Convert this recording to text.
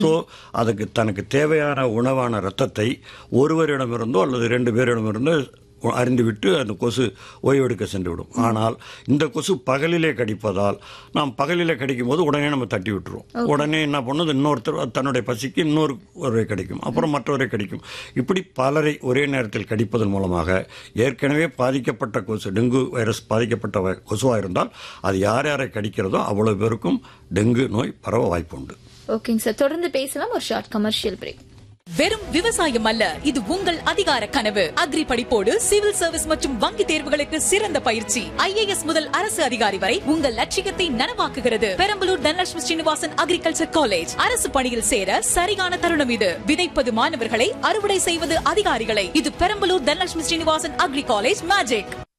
so அதுக்கு தனக்கு தேவையான உணவான ரத்தத்தை ஒருவரிடமிருந்தோ அல்லது ரெண்டு பேரிடமிருந்தோ அறிந்துவிட்டு அந்த கொசு ஓய்வெடுக்க சென்று விடும் ஆனால் இந்த கொசு பகலிலே கடிப்பதால் நாம் பகலிலே கடிக்கும் போது உடனே நம்ம தட்டி விட்டுருவோம் உடனே என்ன பண்ணுது இன்னொருத்தர் தன்னுடைய பசிக்கு இன்னொரு ஒருவரை கடிக்கும் அப்புறம் மற்றவரை கடிக்கும் இப்படி பலரை ஒரே நேரத்தில் கடிப்பதன் மூலமாக ஏற்கனவே பாதிக்கப்பட்ட கொசு டெங்கு வைரஸ் பாதிக்கப்பட்ட வ- கொசுவாக இருந்தால் அது யார் யாரை கடிக்கிறதோ அவ்வளவு பேருக்கும் டெங்கு நோய் பரவ வாய்ப்புண்டு ஓகேங்க சார் தொடர்ந்து பேசலாம் ஒரு ஷார்ட் கமர்ஷியல் பிரேக் வெறும் விவசாயம் அல்ல இது உங்கள் அதிகார கனவு அக்ரி படிப்போடு சிவில் சர்வீஸ் மற்றும் வங்கி தேர்வுகளுக்கு சிறந்த பயிற்சி ஐஏஎஸ் முதல் அரசு அதிகாரி வரை உங்கள் லட்சியத்தை நனவாக்குகிறது பெரம்பலூர் தனலட்சுமி ஸ்ரீனிவாசன் அக்ரிகல்ச்சர் காலேஜ் அரசு பணியில் சேர சரியான தருணம் இது விதைப்பது மாணவர்களை அறுவடை செய்வது அதிகாரிகளை இது Perambalur Dhanalakshmi Srinivasan agri college magic